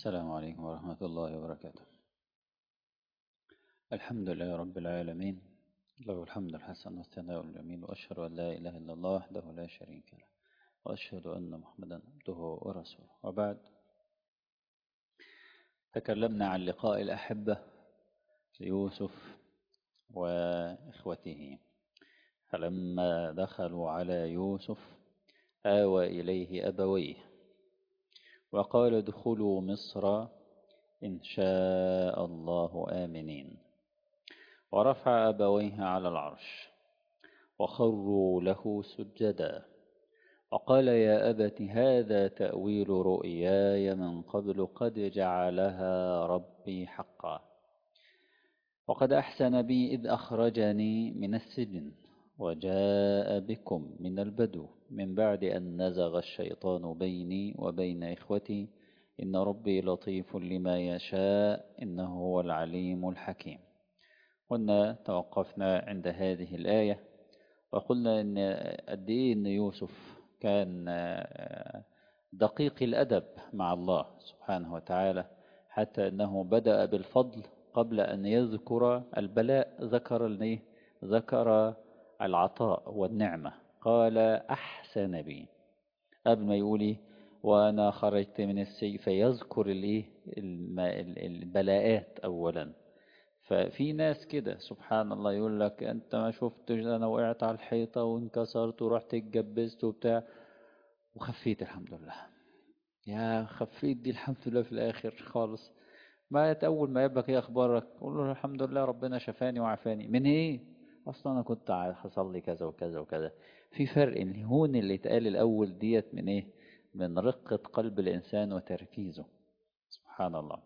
السلام عليكم ورحمة الله وبركاته الحمد لله رب العالمين له الحمد الحسن والثناء الجميل وأشهد أن لا إله إلا الله وحده لا شريك له وأشهد أن محمدا عبده ورسوله وبعد تكلمنا عن لقاء الأحبة ليوسف وإخوته فلما دخلوا على يوسف آوى إليه أبويه وقال ادخلوا مصر إن شاء الله آمنين ورفع أبويه على العرش وخروا له سجدا وقال يا أبت هذا تأويل رؤياي من قبل قد جعلها ربي حقا وقد أحسن بي إذ أخرجني من السجن وجاء بكم من البدو من بعد أن نزغ الشيطان بيني وبين إخوتي إن ربي لطيف لما يشاء إنه هو العليم الحكيم قلنا توقفنا عند هذه الآية وقلنا إن قد إيه إن يوسف كان دقيق الأدب مع الله سبحانه وتعالى حتى أنه بدأ بالفضل قبل أن يذكر البلاء ذكر ذكر العطاء والنعمة قال أحسن بي قبل ما يقولي وأنا خرجت من السجن فيذكر البلاءات أولا ففي ناس كده سبحان الله يقول لك أنت ما شفتش أنا وقعت على الحيطة وانكسرت ورحت اتجبزت وبتاع وخفيت الحمد لله يا خفيت دي الحمد لله في الآخر خالص ما أول ما يبقى ايه أخبارك قول له الحمد لله ربنا شفاني وعافاني من إيه أصلا أنا كنت حصل لي كذا وكذا وكذا في فرق الهون اللي اتقال الأول ديت من إيه من رقة قلب الإنسان وتركيزه سبحان الله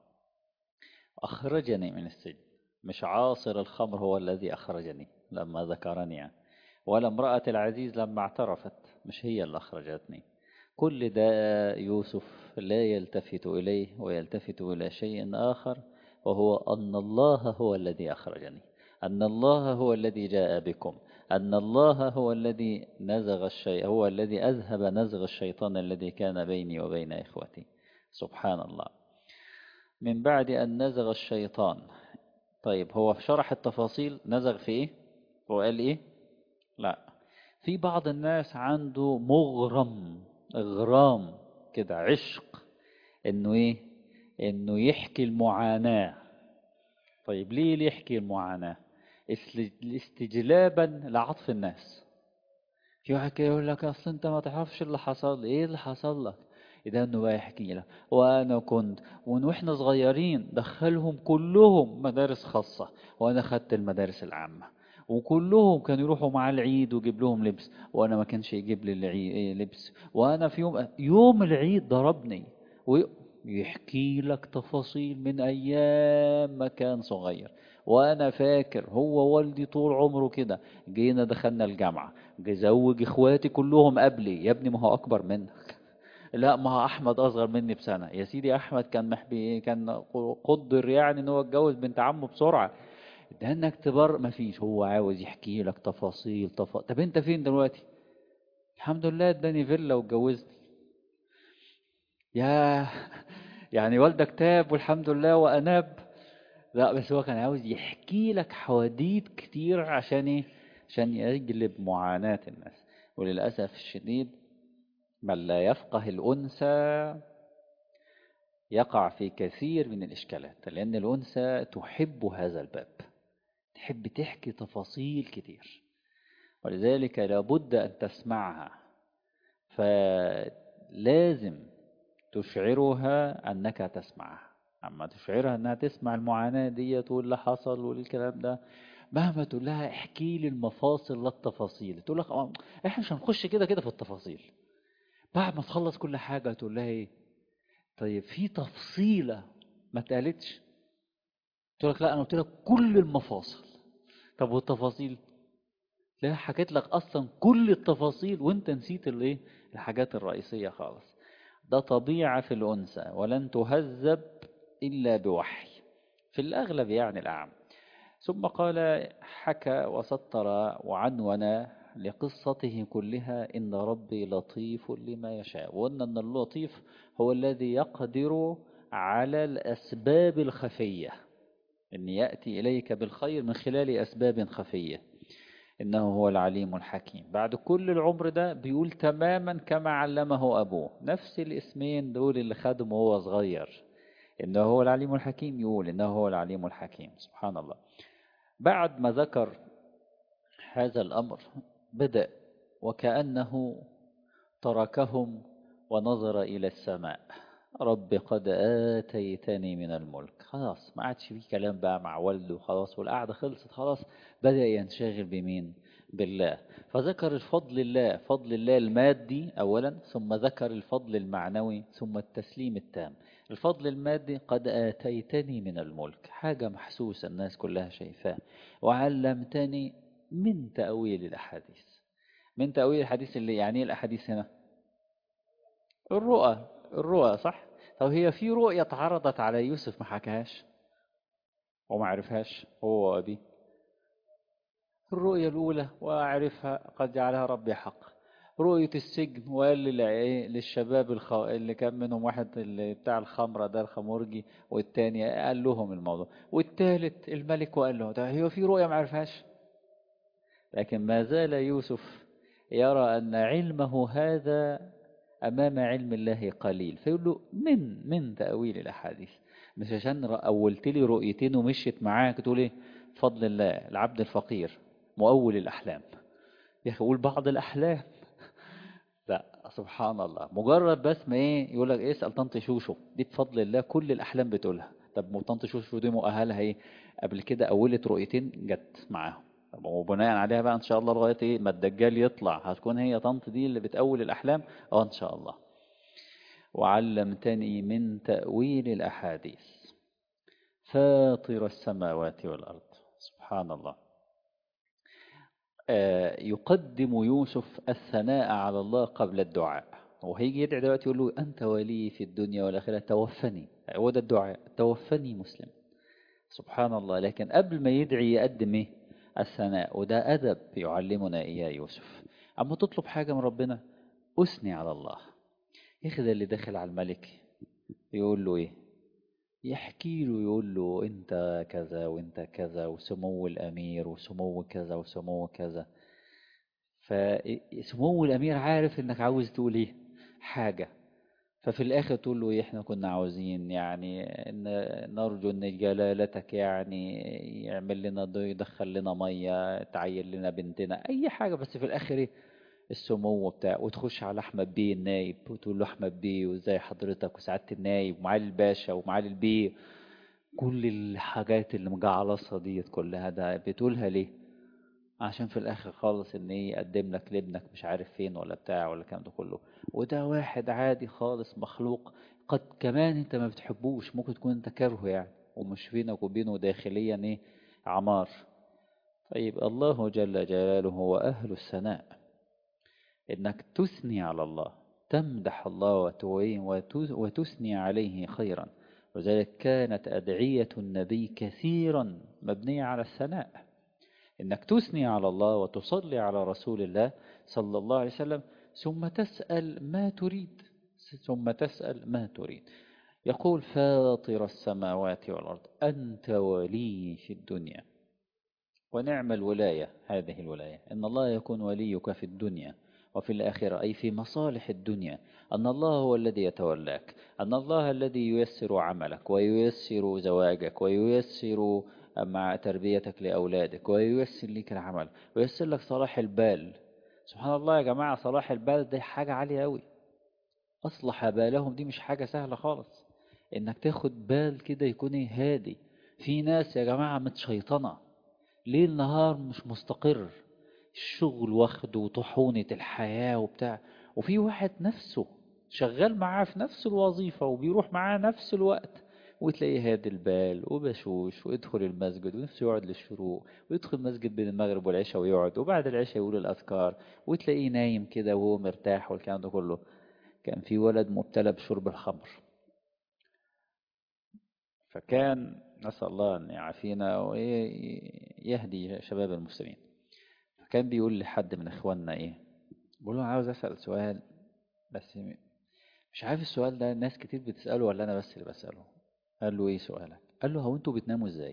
أخرجني من السجن مش عاصر الخمر هو الذي أخرجني لما ذكرني يعني. ولا امرأة العزيز لما اعترفت مش هي اللي أخرجتني كل ده يوسف لا يلتفت إليه ويلتفت إلى شيء آخر وهو أن الله هو الذي أخرجني أن الله هو الذي جاء بكم أن الله هو الذي نزغ الشيء هو الذي أذهب نزغ الشيطان الذي كان بيني وبين إخوتي سبحان الله من بعد أن نزغ الشيطان طيب هو شرح التفاصيل نزغ في إيه هو قال إيه لا في بعض الناس عنده مغرم إغرام كده عشق إنه إيه إنه يحكي المعاناة طيب ليه ليه يحكي المعاناة استجلابا لعطف الناس في واحد كده يقول لك اصل انت ما تعرفش اللي حصل ايه اللي حصل لك ده انه بقى يحكي لك وانا كنت واحنا صغيرين دخلهم كلهم مدارس خاصة وانا خدت المدارس العامة وكلهم كانوا يروحوا مع العيد ويجيب لهم لبس وانا ما كانش يجيب لي لبس وانا في يوم يوم العيد ضربني ويحكي لك تفاصيل من ايام ما كان صغير وانا فاكر هو والدي طول عمره كده جينا دخلنا الجامعة زوج اخواتي كلهم قبلي يا ابني ما هو اكبر منك لا ما هو احمد اصغر مني بسنة يا سيدي احمد كان محبي كان قدر يعني ان هو اتجوز بنت عمه بسرعة ده انك تبر ما فيش هو عاوز يحكي لك تفاصيل تف... طب انت فين دلوقتي الحمد لله اداني فيلا واتجوزني يا يعني والدك تاب والحمد لله واناب لا بس هو كان عاوز يحكي لك حواديت كتير عشان ايه عشان يجلب معاناة الناس وللأسف الشديد من لا يفقه الأنثى يقع في كثير من الإشكالات لأن الأنثى تحب هذا الباب تحب تحكي تفاصيل كتير ولذلك لابد أن تسمعها فلازم تشعرها أنك تسمعها أما تشعرها أنها تسمع المعاناة ديت واللي حصل والكلام ده مهما تقول لها احكي لي المفاصل لا التفاصيل تقول لك اه احنا مش هنخش كده كده في التفاصيل بعد ما تخلص كل حاجة تقول لها ايه طيب في تفصيلة ما اتقالتش تقول لك لا انا قلت لك كل المفاصل طب والتفاصيل لا حكيت لك اصلا كل التفاصيل وانت نسيت الايه الحاجات الرئيسية خالص ده طبيعة في الأنثى ولن تهذب إلا بوحي في الأغلب يعني الأعم ثم قال حكى وسطر وعنون لقصته كلها إن ربي لطيف لما يشاء وأن أن اللطيف هو الذي يقدر على الأسباب الخفية أن يأتي إليك بالخير من خلال أسباب خفية إنه هو العليم الحكيم بعد كل العمر ده بيقول تماما كما علمه أبوه نفس الاسمين دول اللي خدهم وهو صغير إنه هو العليم الحكيم يقول إنه هو العليم الحكيم سبحان الله بعد ما ذكر هذا الأمر بدأ وكأنه تركهم ونظر إلى السماء رب قد آتيتني من الملك خلاص ما عادش فيه كلام بقى مع والده خلاص والقعدة خلصت خلاص بدأ ينشغل بمين بالله فذكر الفضل الله فضل الله المادي أولا ثم ذكر الفضل المعنوي ثم التسليم التام الفضل المادي قد آتيتني من الملك حاجة محسوسة الناس كلها شايفاها وعلمتني من تأويل الأحاديث من تأويل الحديث اللي يعني الأحاديث هنا الرؤى الرؤى صح طب هي في رؤية اتعرضت على يوسف ما حكاهاش وما عرفهاش هو وأبيه الرؤية الأولى وأعرفها قد جعلها ربي حق رؤية السجن وقال للشباب الخ... اللي كان منهم واحد اللي بتاع الخمرة ده الخمرجي والتاني قال لهم الموضوع والتالت الملك وقال له ده هي في رؤية ما عرفهاش لكن ما زال يوسف يرى أن علمه هذا أمام علم الله قليل فيقول له من من تأويل الأحاديث مش عشان أولت لي رؤيتين ومشيت معاك تقول إيه فضل الله العبد الفقير مؤول الأحلام يا أخي قول بعض الأحلام لا سبحان الله مجرد بس ما إيه يقول لك إيه اسأل طنط شوشو دي بفضل الله كل الأحلام بتقولها طب طنط شوشو دي مؤهلها إيه قبل كده أولت رؤيتين جت معاهم وبناء عليها بقى ان شاء الله لغايه ايه ما الدجال يطلع هتكون هي طنط دي اللي بتأول الاحلام اه ان شاء الله وعلمتني من تأويل الاحاديث فاطر السماوات والارض سبحان الله آه يقدم يوسف الثناء على الله قبل الدعاء وهيجي يدعي دلوقتي يقول له انت ولي في الدنيا والاخره توفني هو ده الدعاء توفني مسلم سبحان الله لكن قبل ما يدعي يقدم ايه الثناء وده أدب يعلمنا إياه يوسف أما تطلب حاجة من ربنا أثني على الله ياخد اللي داخل على الملك يقول له إيه يحكي له يقول له أنت كذا وأنت كذا وسمو الأمير وسمو كذا وسمو كذا فسمو الأمير عارف إنك عاوز تقول إيه حاجة ففي الآخر تقول له إحنا كنا عاوزين يعني إن نرجو إن جلالتك يعني يعمل لنا يدخل لنا مية تعين لنا بنتنا أي حاجة بس في الآخر إيه السمو بتاع وتخش على أحمد بيه النايب وتقول له أحمد بيه وإزاي حضرتك وسعادة النايب ومعالي الباشا ومعالي البيه كل الحاجات اللي مجعلصها ديت كلها ده بتقولها ليه؟ عشان في الاخر خالص ان ايه يقدم لك لابنك مش عارف فين ولا بتاع ولا الكلام ده كله وده واحد عادي خالص مخلوق قد كمان انت ما بتحبوش ممكن تكون انت كارهه يعني ومش بينك وبينه داخليا ايه عمار طيب الله جل جلاله هو اهل الثناء انك تثني على الله تمدح الله وتثني عليه خيرا وذلك كانت أدعية النبي كثيرا مبنية على الثناء إنك تثني على الله وتصلي على رسول الله صلى الله عليه وسلم ثم تسأل ما تريد ثم تسأل ما تريد يقول فاطر السماوات والأرض أنت ولي في الدنيا ونعم الولاية هذه الولاية إن الله يكون وليك في الدنيا وفي الآخرة أي في مصالح الدنيا أن الله هو الذي يتولاك أن الله الذي ييسر عملك وييسر زواجك وييسر مع تربيتك لأولادك وييسر لك العمل وييسر لك صلاح البال سبحان الله يا جماعة صلاح البال دي حاجة عالية أوي أصلح بالهم دي مش حاجة سهلة خالص إنك تاخد بال كده يكون هادي في ناس يا جماعة متشيطنة ليل نهار مش مستقر الشغل واخده وطحونة الحياة وبتاع وفي واحد نفسه شغال معاه في نفس الوظيفة وبيروح معاه نفس الوقت وتلاقيه هادي البال وبشوش ويدخل المسجد ونفسه يقعد للشروق ويدخل المسجد بين المغرب والعشاء ويقعد وبعد العشاء يقول الأذكار وتلاقيه نايم كده وهو مرتاح والكلام ده كله كان في ولد مبتلى بشرب الخمر فكان نسأل الله أن يعافينا ويهدي شباب المسلمين فكان بيقول لحد من إخواننا إيه بقول له عاوز أسأل سؤال بس مش عارف السؤال ده ناس كتير بتسأله ولا أنا بس اللي بسأله قال له إيه سؤالك قال له هو أنتوا بتناموا إزاي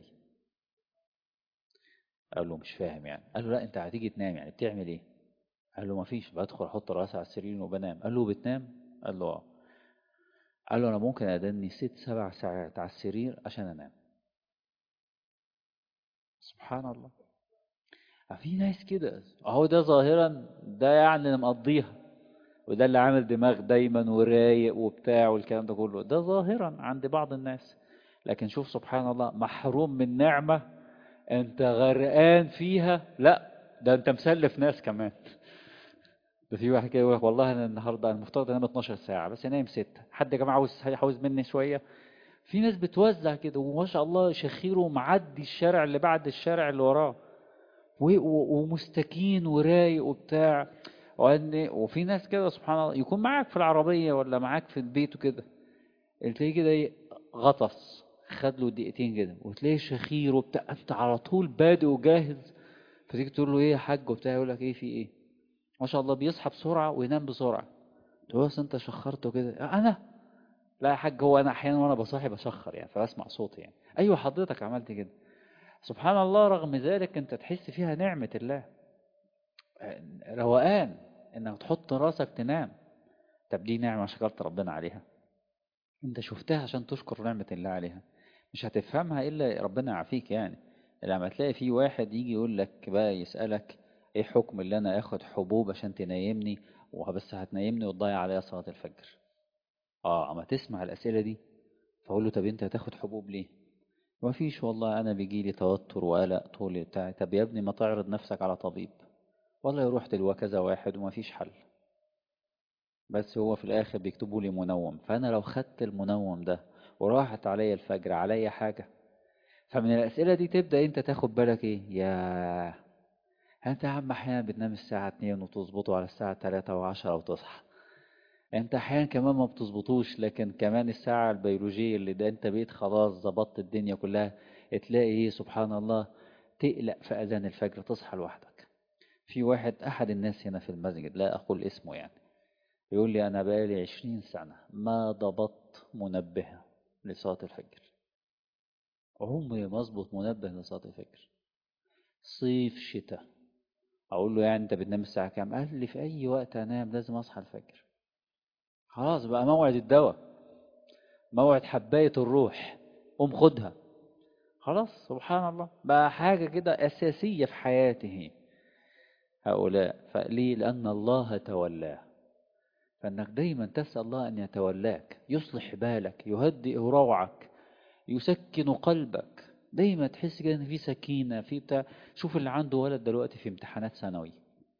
قال له مش فاهم يعني قال له لا أنت هتيجي تنام يعني بتعمل إيه قال له مفيش بدخل أحط راسي على السرير وبنام قال له بتنام قال له اه قال له أنا ممكن أدني ست سبع ساعات على السرير عشان أنام سبحان الله في ناس كده اهو ده ظاهرا ده يعني اللي مقضيها وده اللي عامل دماغ دايما ورايق وبتاع والكلام ده كله ده ظاهرا عند بعض الناس لكن شوف سبحان الله محروم من نعمة انت غرقان فيها لا ده انت مسلف ناس كمان ده في واحد كده يقول لك والله انا النهارده انا المفترض انام 12 ساعة بس انام 6 حد يا جماعة عاوز عاوز مني شوية في ناس بتوزع كده وما شاء الله شخيره معدي الشارع اللي بعد الشارع اللي وراه ومستكين ورايق وبتاع وأن وفي ناس كده سبحان الله يكون معاك في العربية ولا معاك في البيت وكده تلاقيه كده غطس خد له دقيقتين كده وتلاقيه شخير وبتاع انت على طول بادئ وجاهز فتيجي تقول له ايه يا حاج وبتاع يقول لك ايه في ايه ما شاء الله بيصحى بسرعة وينام بسرعة تقول له انت شخرته كده انا لا يا حاج هو انا احيانا وانا بصاحي بشخر يعني فبسمع صوتي يعني ايوه حضرتك عملت كده سبحان الله رغم ذلك انت تحس فيها نعمة الله روقان انك تحط راسك تنام طب دي نعمة شكرت ربنا عليها انت شفتها عشان تشكر نعمة الله عليها مش هتفهمها الا ربنا يعافيك يعني لما تلاقي في واحد يجي يقول لك بقى يسألك ايه حكم اللي انا اخد حبوب عشان تنيمني وبس هتنيمني وتضيع عليا صلاة الفجر اه اما تسمع الاسئلة دي فاقول له طب انت هتاخد حبوب ليه ما فيش والله أنا بيجي لي توتر وقلق طول بتاعي طب يا ابني ما تعرض نفسك على طبيب والله يروح دلوقتي كذا واحد وما فيش حل بس هو في الآخر بيكتبوا لي منوم فأنا لو خدت المنوم ده وراحت عليا الفجر عليا حاجة فمن الأسئلة دي تبدأ أنت تاخد بالك إيه يا أنت يا عم أحيانا بتنام الساعة 2 وتظبطه على الساعة 3 و10 وتصحى انت احيانا كمان ما بتظبطوش لكن كمان الساعة البيولوجية اللي ده انت بقيت خلاص ظبطت الدنيا كلها تلاقي ايه سبحان الله تقلق في اذان الفجر تصحى لوحدك في واحد احد الناس هنا في المسجد لا اقول اسمه يعني يقول لي انا بقالي عشرين سنة ما ضبطت منبه لصلاة الفجر عمري ما اظبط منبه لصلاة الفجر صيف شتاء اقول له يعني انت بتنام الساعة كام قال لي في اي وقت انام لازم اصحى الفجر خلاص بقى موعد الدواء موعد حباية الروح قوم خدها خلاص سبحان الله بقى حاجة كده أساسية في حياته هؤلاء فليه لأن الله تولاه فإنك دايما تسأل الله أن يتولاك يصلح بالك يهدئ روعك يسكن قلبك دايما تحس كده ان في سكينة في بتاع شوف اللي عنده ولد دلوقتي في امتحانات ثانوي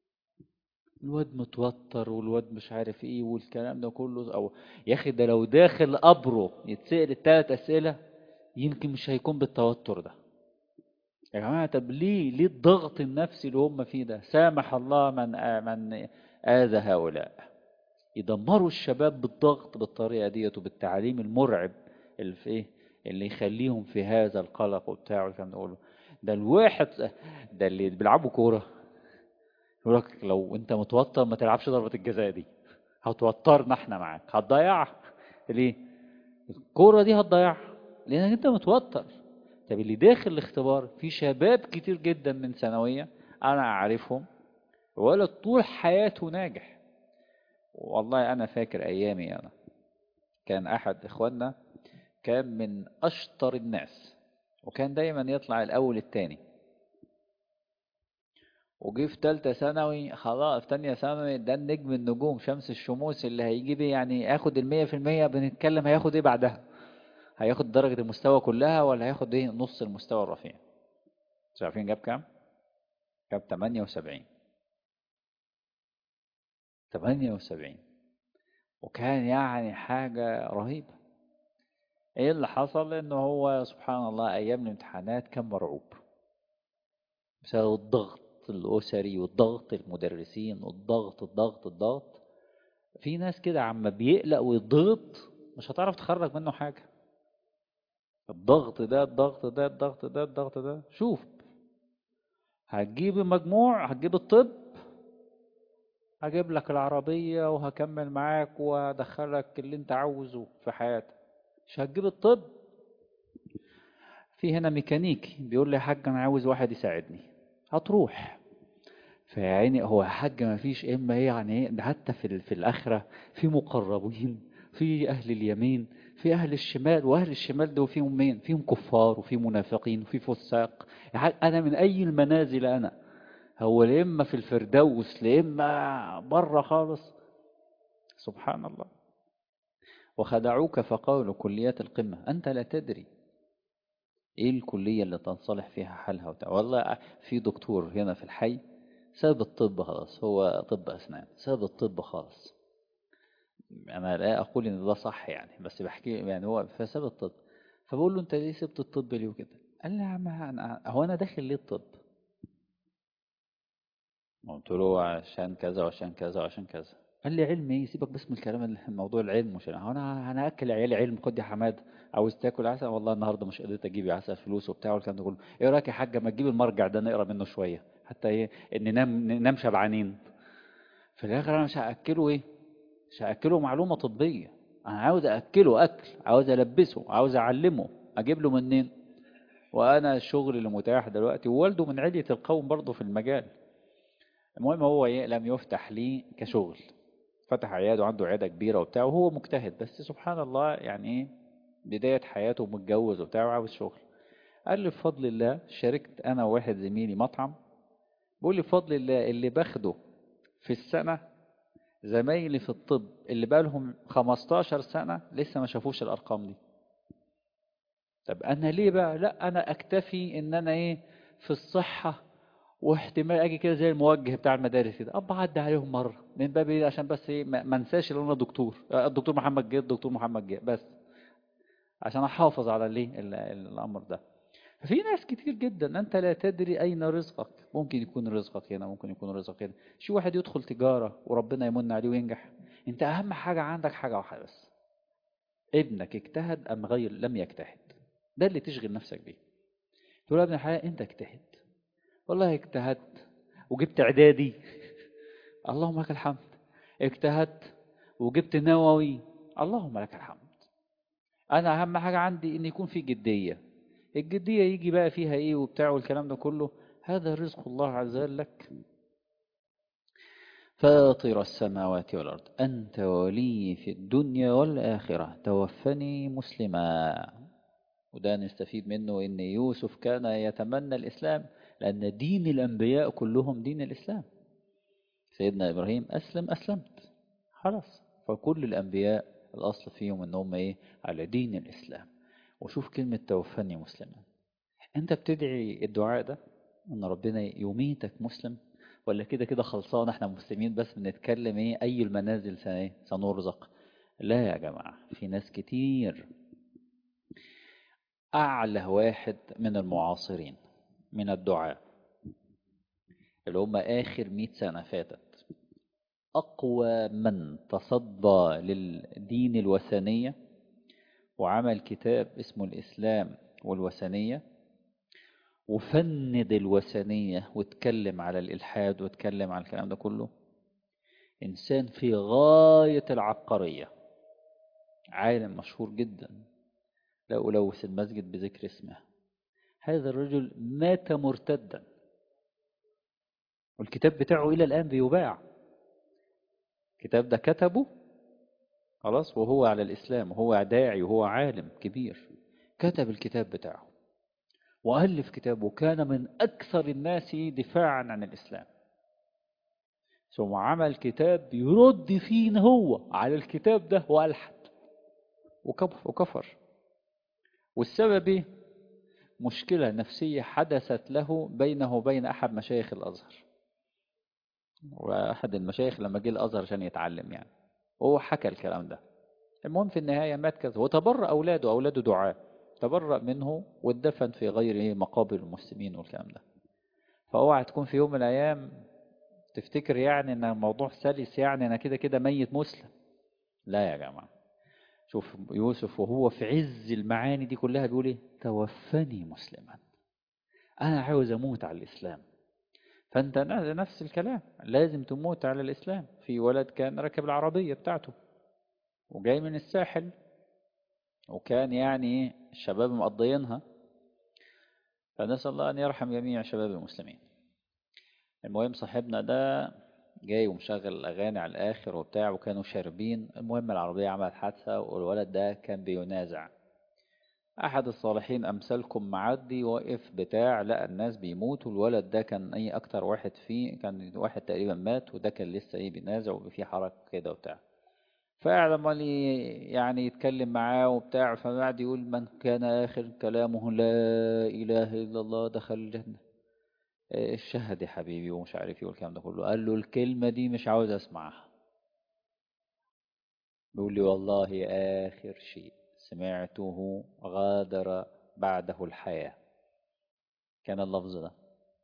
الواد متوتر والواد مش عارف ايه والكلام ده كله او يا اخي ده لو داخل قبره يتسأل الثلاث اسئله يمكن مش هيكون بالتوتر ده يا جماعه طب ليه ليه الضغط النفسي اللي هم فيه ده سامح الله من من اذى هؤلاء يدمروا الشباب بالضغط بالطريقه ديت وبالتعليم المرعب اللي في ايه اللي يخليهم في هذا القلق وبتاع والكلام ده ده الواحد ده اللي بيلعبوا كوره يقول لك لو انت متوتر ما تلعبش ضربة الجزاء دي هتوترنا احنا معاك هتضيعها ليه الكورة دي هتضيعها لانك انت متوتر طب اللي داخل الاختبار في شباب كتير جدا من ثانوية انا اعرفهم ولا طول حياته ناجح والله انا فاكر ايامي انا كان احد اخواننا كان من اشطر الناس وكان دايما يطلع الاول التاني وجه في تالتة ثانوي خلاص في تانية ثانوي ده النجم النجوم شمس الشموس اللي هيجيب يعني اخد المية في المية بنتكلم هياخد ايه بعدها هياخد درجة المستوى كلها ولا هياخد ايه نص المستوى الرفيع مش عارفين جاب كام جاب تمانية وسبعين تمانية وسبعين وكان يعني حاجة رهيبة ايه اللي حصل انه هو سبحان الله ايام الامتحانات كان مرعوب بسبب الضغط الأسري والضغط المدرسين والضغط الضغط الضغط في ناس كده عما بيقلق ويضغط مش هتعرف تخرج منه حاجة الضغط ده الضغط ده الضغط ده الضغط ده شوف هتجيب المجموع هتجيب الطب هجيب لك العربية وهكمل معاك وادخلك اللي انت عاوزه في حياتك مش هتجيب الطب في هنا ميكانيكي بيقول لي يا حاج انا عاوز واحد يساعدني هتروح فيعني هو يا حاج ما فيش اما ايه يعني ايه ده حتى في ال- في الاخره في مقربين في اهل اليمين في اهل الشمال واهل الشمال دول فيهم مين فيهم كفار وفي منافقين وفي فساق يا حاج انا من اي المنازل انا هو لا اما في الفردوس لا اما بره خالص سبحان الله وخدعوك فقالوا كليات القمه انت لا تدري ايه الكليه اللي تنصلح فيها حالها وبتاع والله في دكتور هنا في الحي ساب الطب خلاص هو طب اسنان ساب الطب خالص انا لا اقول ان ده صح يعني بس بحكي يعني هو فساب الطب فبقول له انت ليه سبت الطب ليه وكده قال لي يا عم أنا هو انا داخل ليه الطب قلت له عشان كذا وعشان كذا وعشان كذا قال لي علم ايه سيبك بس من الكلام اللي- موضوع العلم مش هو انا انا اكل عيالي علم خد يا حماد عاوز تاكل عسل والله النهارده مش قدرت اجيب عسل فلوس وبتاع والكلام ده كله ايه رايك يا حاجه ما تجيب المرجع ده نقرا منه شويه حتى ايه ان ننام ننام شبعانين في الاخر انا مش هاكله ايه مش هاكله معلومه طبيه انا عاوز اكله اكل عاوز البسه عاوز اعلمه اجيب له منين وانا الشغل اللي متاح دلوقتي ووالده من علية القوم برضه في المجال المهم هو ايه لم يفتح لي كشغل فتح عياده عنده عياده كبيره وبتاع وهو مجتهد بس سبحان الله يعني ايه بدايه حياته متجوز وبتاع وعاوز شغل قال لي بفضل الله شاركت انا وواحد زميلي مطعم بيقول لي بفضل الله اللي باخده في السنه زمايلي في الطب اللي بقالهم 15 سنه لسه ما شافوش الارقام دي طب انا ليه بقى لا انا اكتفي ان انا ايه في الصحه واحتمال اجي كده زي الموجه بتاع المدارس كده ابقى اعدي عليهم مره من باب ايه عشان بس ايه ما ما انساش ان انا دكتور آه، الدكتور محمد جه الدكتور محمد جه بس عشان احافظ على الايه ال- ال- الامر ده ففي ناس كتير جدا انت لا تدري اين رزقك ممكن يكون رزقك هنا ممكن يكون رزقك هنا شو واحد يدخل تجاره وربنا يمن عليه وينجح انت اهم حاجه عندك حاجه واحده بس ابنك اجتهد ام غير لم يجتهد ده اللي تشغل نفسك بيه تقول يا ابن الحلال انت اجتهد والله اجتهدت وجبت اعدادي اللهم لك الحمد اجتهدت وجبت نووي اللهم لك الحمد انا اهم حاجه عندي ان يكون في جديه الجديه يجي بقى فيها ايه وبتاع والكلام ده كله هذا رزق الله عز وجل لك فاطر السماوات والارض انت ولي في الدنيا والاخره توفني مسلما وده نستفيد منه ان يوسف كان يتمنى الاسلام لان دين الانبياء كلهم دين الاسلام سيدنا ابراهيم اسلم اسلمت خلاص فكل الانبياء الاصل فيهم ان هم ايه على دين الاسلام وشوف كلمه توفني مسلما انت بتدعي الدعاء ده ان ربنا يميتك مسلم ولا كده كده خلصان احنا مسلمين بس بنتكلم ايه اي المنازل سن- إيه؟ سنرزق لا يا جماعه في ناس كتير أعلى واحد من المعاصرين من الدعاء اللي هم آخر مئة سنة فاتت أقوى من تصدى للدين الوثنية وعمل كتاب اسمه الإسلام والوثنية وفند الوثنية واتكلم على الإلحاد واتكلم على الكلام ده كله إنسان في غاية العبقرية عالم مشهور جدا لا ألوث المسجد بذكر اسمه هذا الرجل مات مرتدا والكتاب بتاعه إلى الآن بيباع الكتاب ده كتبه خلاص وهو على الإسلام وهو داعي وهو عالم كبير كتب الكتاب بتاعه وألف كتاب وكان من أكثر الناس دفاعا عن الإسلام ثم عمل كتاب يرد فيه هو على الكتاب ده وألحد وكفر, وكفر والسبب ايه مشكلة نفسية حدثت له بينه وبين أحد مشايخ الأزهر وأحد المشايخ لما جه الأزهر عشان يتعلم يعني وهو حكى الكلام ده المهم في النهاية مات كذا وتبرأ أولاده أولاده دعاء تبرأ منه واتدفن في غير إيه مقابر المسلمين والكلام ده فاوعى تكون في يوم من الأيام تفتكر يعني إن الموضوع سلس يعني أنا كده كده ميت مسلم لا يا جماعة شوف يوسف وهو في عز المعاني دي كلها بيقول ايه توفني مسلما انا عاوز اموت على الاسلام فأنت نفس الكلام لازم تموت على الإسلام في ولد كان ركب العربية بتاعته وجاي من الساحل وكان يعني الشباب مقضيينها فنسأل الله أن يرحم جميع شباب المسلمين المهم صاحبنا ده جاي ومشغل الأغاني على الآخر وبتاع وكانوا شاربين المهم العربية عملت حادثة والولد ده كان بينازع أحد الصالحين أمثالكم معدي واقف بتاع لقى الناس بيموتوا الولد ده كان أي أكتر واحد فيه كان واحد تقريبا مات وده كان لسه إيه بينازع وفي حركة كده وبتاع فقعد عمال يعني يتكلم معاه وبتاع فقعد يقول من كان آخر كلامه لا إله إلا الله دخل الجنة الشهد يا حبيبي ومش عارف ايه والكلام ده كله قال له الكلمة دي مش عاوز اسمعها بيقول لي والله آخر شيء سمعته غادر بعده الحياة كان اللفظ ده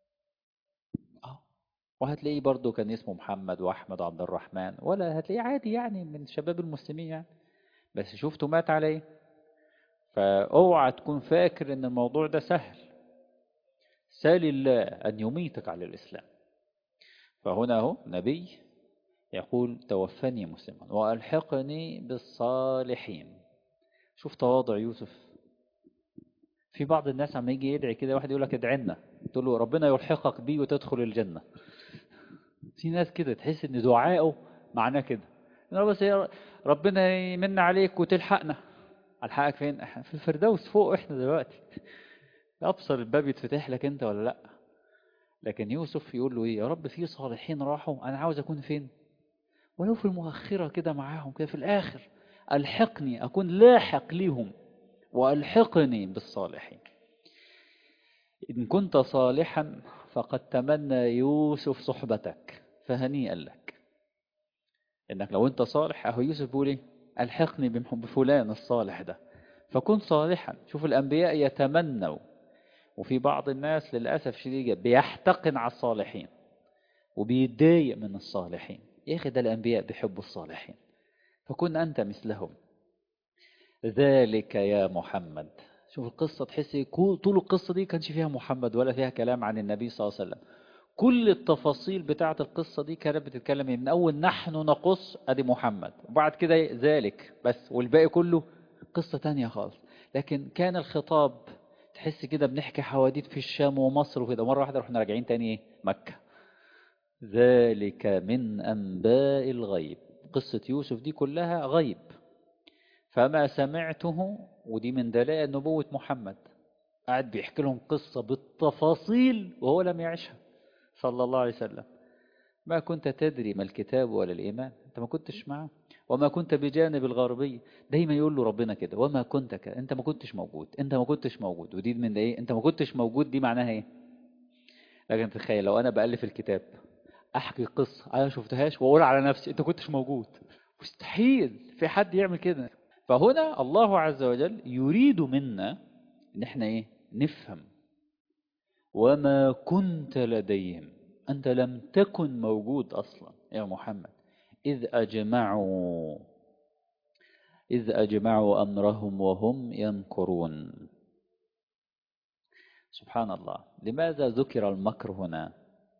وهتلاقيه برضه كان اسمه محمد وأحمد وعبد الرحمن ولا هتلاقيه عادي يعني من شباب المسلمين يعني بس شفته مات عليه فاوعى تكون فاكر ان الموضوع ده سهل سال الله أن يميتك على الإسلام فهنا هو نبي يقول توفني مسلما وألحقني بالصالحين شوف تواضع يوسف في بعض الناس عم يجي يدعي كده واحد يقول لك ادعي لنا تقول له ربنا يلحقك بي وتدخل الجنة في ناس كده تحس ان دعائه معناه كده بس ربنا يمن عليك وتلحقنا الحقك فين في الفردوس فوق احنا دلوقتي أبصر الباب يتفتح لك أنت ولا لأ لكن يوسف يقول له إيه يا رب في صالحين راحوا أنا عاوز أكون فين ولو في المؤخرة كده معاهم كده في الآخر ألحقني أكون لاحق ليهم وألحقني بالصالحين إن كنت صالحا فقد تمنى يوسف صحبتك فهنيئا لك إنك لو أنت صالح أهو يوسف بيقول إيه ألحقني بفلان الصالح ده فكن صالحا شوف الأنبياء يتمنوا وفي بعض الناس للأسف شديد بيحتقن على الصالحين وبيتضايق من الصالحين يا أخي ده الأنبياء بيحبوا الصالحين فكن أنت مثلهم ذلك يا محمد شوف القصة تحسي طول القصة دي كانش فيها محمد ولا فيها كلام عن النبي صلى الله عليه وسلم كل التفاصيل بتاعة القصة دي كانت بتتكلم من أول نحن نقص أدي محمد وبعد كده ذلك بس والباقي كله قصة تانية خالص لكن كان الخطاب تحس كده بنحكي حواديت في الشام ومصر وكده مرة واحدة رحنا راجعين تاني ايه مكة ذلك من أنباء الغيب قصة يوسف دي كلها غيب فما سمعته ودي من دلائل نبوة محمد قاعد بيحكي لهم قصة بالتفاصيل وهو لم يعيشها صلى الله عليه وسلم ما كنت تدري ما الكتاب ولا الإيمان أنت ما كنتش معاه وما كنت بجانب الغربية دايما يقول له ربنا كده وما كنت كده انت ما كنتش موجود انت ما كنتش موجود ودي من ده ايه انت ما كنتش موجود دي معناها ايه لكن تخيل لو انا بألف الكتاب احكي قصة انا شفتهاش واقول على نفسي انت كنتش موجود مستحيل في حد يعمل كده فهنا الله عز وجل يريد منا ان احنا ايه نفهم وما كنت لديهم انت لم تكن موجود اصلا يا محمد إذ أجمعوا إذ أجمعوا أمرهم وهم يمكرون سبحان الله لماذا ذكر المكر هنا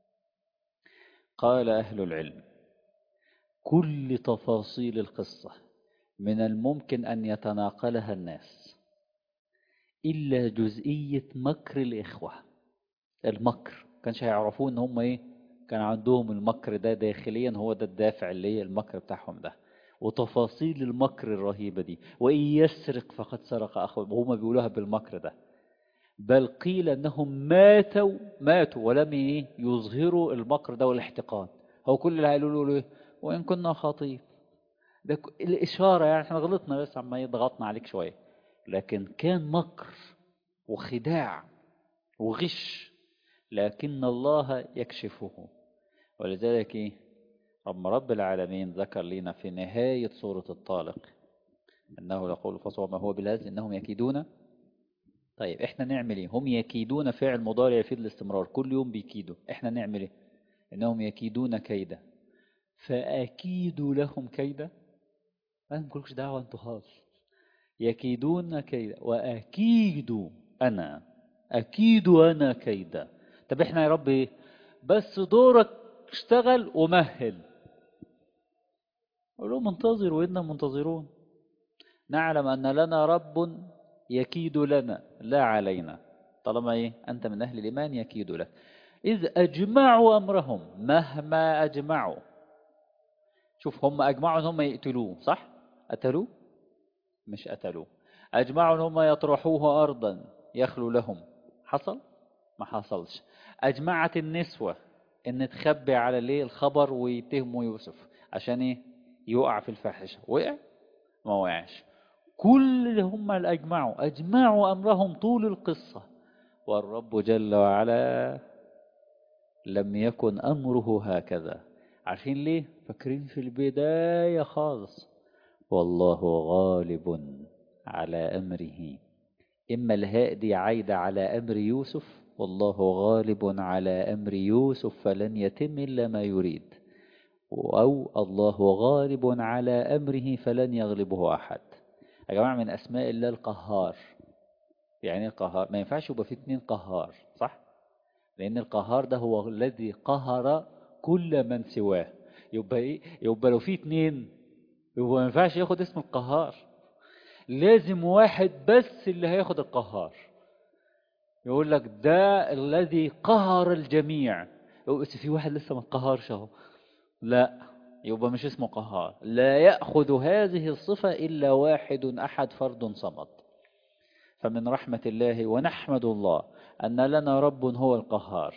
قال أهل العلم كل تفاصيل القصة من الممكن أن يتناقلها الناس إلا جزئية مكر الإخوة المكر كانش هيعرفوا ان هم ايه كان عندهم المكر ده داخليا هو ده الدافع اللي هي المكر بتاعهم ده وتفاصيل المكر الرهيبة دي وإن يسرق فقد سرق أخوه وهم بيقولوها بالمكر ده بل قيل أنهم ماتوا ماتوا ولم يظهروا المكر ده والاحتقان هو كل اللي هيقولوا له وإن كنا خاطئين ده الإشارة يعني احنا غلطنا بس عما يضغطنا عليك شوية لكن كان مكر وخداع وغش لكن الله يكشفه ولذلك إيه؟ رب رب العالمين ذكر لنا في نهاية سورة الطالق إنه لقول فصل وما هو بالهزل إنهم يكيدون طيب إحنا نعمل إيه هم يكيدون فعل مضارع يفيد الاستمرار كل يوم بيكيدوا إحنا نعمل إيه إنهم يكيدون كيدا فأكيد لهم كيدا ما لكمش دعوة أنتوا خالص يكيدون كيدا وأكيد أنا أكيد أنا كيدا طب إحنا يا رب بس دورك اشتغل ومهل قول لهم انتظروا وإنا منتظرون نعلم أن لنا رب يكيد لنا لا علينا طالما إيه أنت من أهل الإيمان يكيد لك إذ أجمعوا أمرهم مهما أجمعوا شوف هم أجمعوا أن هم يقتلوه صح قتلوه مش قتلوه أجمعوا أن هم يطرحوه أرضا يخلو لهم حصل ما حصلش أجمعت النسوة أن تخبي على ليه الخبر ويتهموا يوسف عشان إيه يقع في الفاحشة وقع ما وقعش كل هم اللي أجمعوا أجمعوا أمرهم طول القصة والرب جل وعلا لم يكن أمره هكذا عارفين ليه فاكرين في البداية خالص والله غالب على أمره إما الهاء دي عايدة على أمر يوسف والله غالب على أمر يوسف فلن يتم إلا ما يريد أو الله غالب على أمره فلن يغلبه أحد يا جماعة من أسماء الله القهار يعني القهار ما ينفعش يبقى في اتنين قهار صح لأن القهار ده هو الذي قهر كل من سواه يبقى إيه يبقى لو في اتنين يبقى ما ينفعش ياخد اسم القهار لازم واحد بس اللي هياخد القهار يقول لك ده الذي قهر الجميع بس في واحد لسه ما قهرش اهو لا يبقى مش اسمه قهار لا يأخذ هذه الصفة إلا واحد أحد فرد صمد فمن رحمة الله ونحمد الله أن لنا رب هو القهار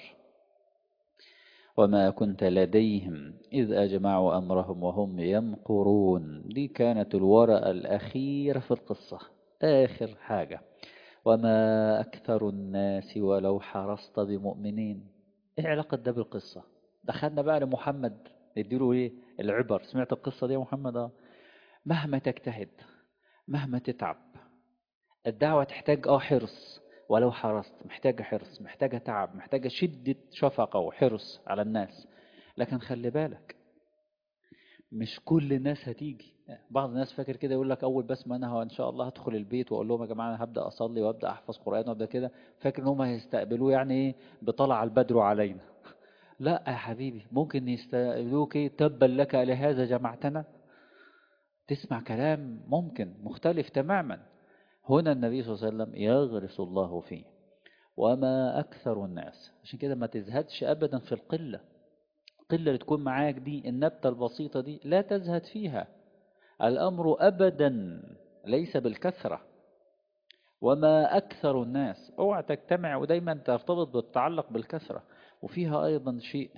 وما كنت لديهم إذ أجمعوا أمرهم وهم يمقرون دي كانت الورقة الأخيرة في القصة آخر حاجة وما أكثر الناس ولو حرصت بمؤمنين إيه علاقة ده بالقصة دخلنا بقى لمحمد نديله إيه العبر سمعت القصة دي يا محمد آه مهما تجتهد مهما تتعب الدعوة تحتاج اه حرص ولو حرصت محتاجة حرص محتاجة تعب محتاجة شدة شفقة وحرص على الناس لكن خلي بالك مش كل الناس هتيجي بعض الناس فاكر كده يقول لك أول بس ما أنا إن شاء الله هدخل البيت وأقول لهم يا جماعة أنا هبدأ أصلي وأبدأ أحفظ قرآن وأبدأ كده فاكر إن هم هيستقبلوه يعني إيه بطلع البدر علينا لا يا حبيبي ممكن يستقبلوك إيه تبا لك لهذا جمعتنا تسمع كلام ممكن مختلف تماما هنا النبي صلى الله عليه وسلم يغرس الله فيه وما أكثر الناس عشان كده ما تزهدش أبدا في القلة القلة اللي تكون معاك دي النبتة البسيطة دي لا تزهد فيها الأمر أبدا ليس بالكثرة وما أكثر الناس اوعى تجتمع ودايما ترتبط بالتعلق بالكثرة وفيها أيضا شيء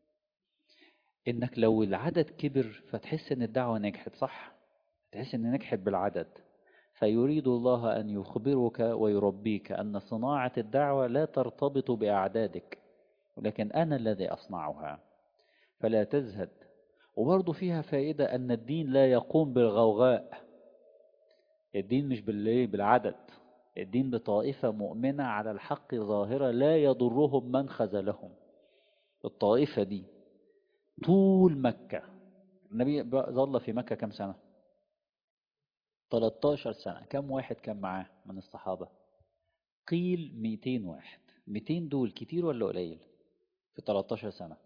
إنك لو العدد كبر فتحس إن الدعوة نجحت صح تحس إن نجحت بالعدد فيريد الله أن يخبرك ويربيك أن صناعة الدعوة لا ترتبط بأعدادك ولكن أنا الذي أصنعها فلا تزهد وبرضه فيها فائدة أن الدين لا يقوم بالغوغاء الدين مش بالعدد الدين بطائفة مؤمنة على الحق ظاهرة لا يضرهم من خذلهم الطائفة دي طول مكة النبي ظل في مكة كم سنة 13 سنة كم واحد كان معاه من الصحابة قيل 200 واحد 200 دول كتير ولا قليل في 13 سنة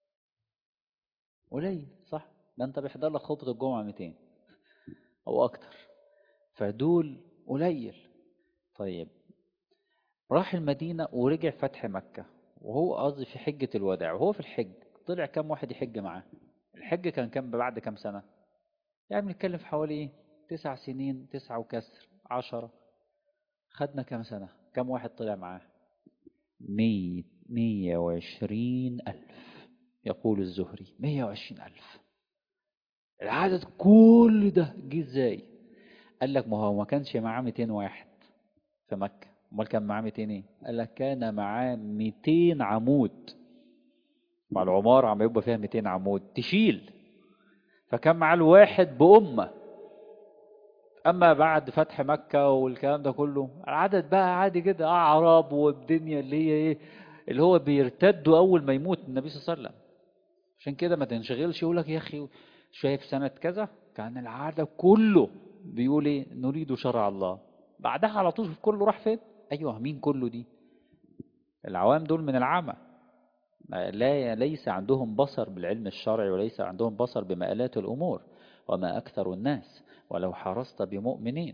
قليل صح ده انت بيحضر لك خطبة الجمعة 200 او اكتر فدول قليل طيب راح المدينة ورجع فتح مكة وهو قصدي في حجة الوداع وهو في الحج طلع كم واحد يحج معاه الحج كان كم بعد كم سنة يعني بنتكلم في حوالي ايه تسع سنين تسعة وكسر عشرة خدنا كم سنة كم واحد طلع معاه مية, مية وعشرين ألف يقول الزهري مية وعشرين ألف العدد كل ده جه ازاي قال لك ما هو ما كانش معاه 200 واحد في مكة امال كان معاه 200 ايه قال لك كان معاه 200 عمود مع العمارة عم يبقى فيها 200 عمود تشيل فكان معاه الواحد بأمة أما بعد فتح مكة والكلام ده كله العدد بقى عادي كده أعراب والدنيا اللي هي إيه اللي هو بيرتدوا أول ما يموت النبي صلى الله عليه وسلم عشان كده ما تنشغلش يقول لك يا أخي شايف سنة كذا كان العدد كله بيقول إيه نريد شرع الله بعدها على طول كله راح فين أيوه مين كله دي العوام دول من العامة لا ليس عندهم بصر بالعلم الشرعي وليس عندهم بصر بمآلات الأمور وما أكثر الناس ولو حرصت بمؤمنين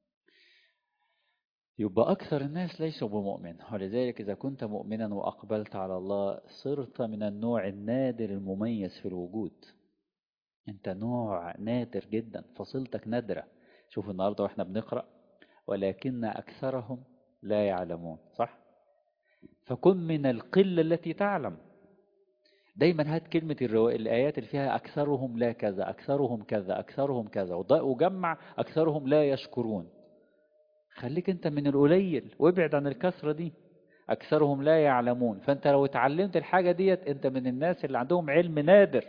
يبقى أكثر الناس ليسوا بمؤمن ولذلك إذا كنت مؤمنا وأقبلت على الله صرت من النوع النادر المميز في الوجود أنت نوع نادر جدا فصلتك نادرة شوف النهاردة وإحنا بنقرأ ولكن أكثرهم لا يعلمون صح فكن من القلة التي تعلم دايما هات كلمة الرواية الآيات اللي فيها أكثرهم لا كذا أكثرهم كذا أكثرهم كذا وجمع أكثرهم لا يشكرون خليك أنت من القليل وابعد عن الكثرة دي أكثرهم لا يعلمون فأنت لو اتعلمت الحاجة ديت أنت من الناس اللي عندهم علم نادر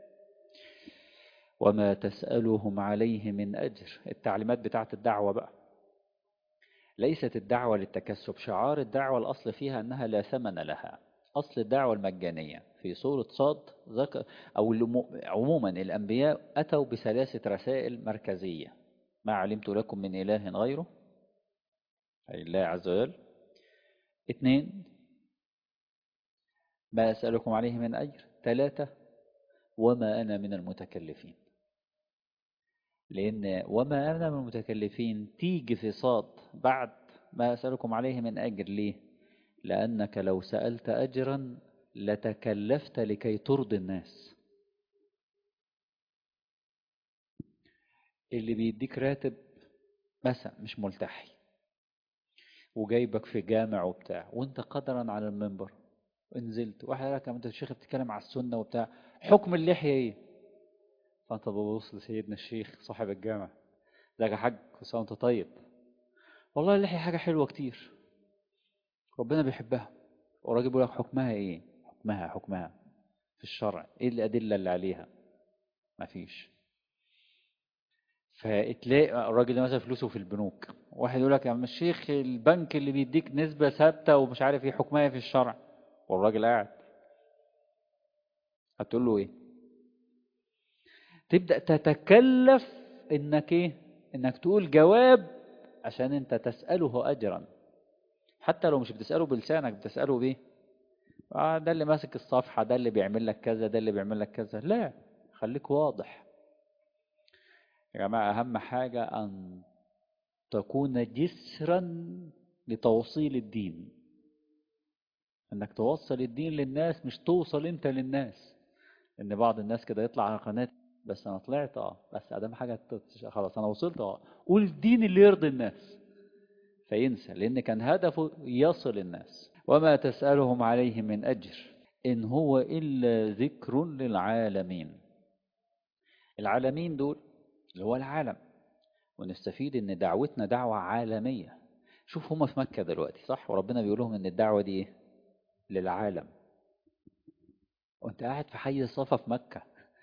وما تسألهم عليه من أجر التعليمات بتاعت الدعوة بقى ليست الدعوة للتكسب شعار الدعوة الأصل فيها أنها لا ثمن لها أصل الدعوة المجانية في سورة صاد ذكر أو عموما الأنبياء أتوا بثلاثة رسائل مركزية ما علمت لكم من إله غيره أي الله عز وجل اثنين ما أسألكم عليه من أجر ثلاثة وما أنا من المتكلفين لأن وما أنا من المتكلفين تيجي في صاد بعد ما أسألكم عليه من أجر ليه لأنك لو سألت أجرا لتكلفت لكي ترضي الناس اللي بيديك راتب مثلا مش ملتحي وجايبك في جامع وبتاع وانت قدرا على المنبر نزلت واحد قال لك انت الشيخ بتتكلم على السنه وبتاع حكم اللحيه ايه فانت ببص لسيدنا الشيخ صاحب الجامع ازيك يا حاج كل وانت طيب والله اللحيه حاجه حلوه كتير ربنا بيحبها والراجل بيقول لك حكمها ايه حكمها حكمها في الشرع ايه الادله اللي عليها مفيش فتلاقي الراجل ده مثلا فلوسه في البنوك واحد يقول لك يا عم الشيخ البنك اللي بيديك نسبة ثابتة ومش عارف ايه حكمها في الشرع والراجل قاعد هتقول له ايه تبدأ تتكلف انك ايه انك تقول جواب عشان انت تسأله اجرا حتى لو مش بتسأله بلسانك بتسأله بيه آه ده اللي ماسك الصفحة ده اللي بيعمل لك كذا ده اللي بيعمل لك كذا لا خليك واضح يا جماعة أهم حاجة أن تكون جسرا لتوصيل الدين انك توصل الدين للناس مش توصل انت للناس ان بعض الناس كده يطلع على قناة بس انا طلعت اه بس ادام حاجة خلاص انا وصلت اه قول الدين اللي يرضي الناس فينسى لان كان هدفه يصل الناس وما تسألهم عليه من اجر ان هو الا ذكر للعالمين العالمين دول اللي هو العالم ونستفيد ان دعوتنا دعوة عالمية شوف هما في مكة دلوقتي صح وربنا بيقول لهم ان الدعوة دي ايه للعالم وانت قاعد في حي الصفا في مكة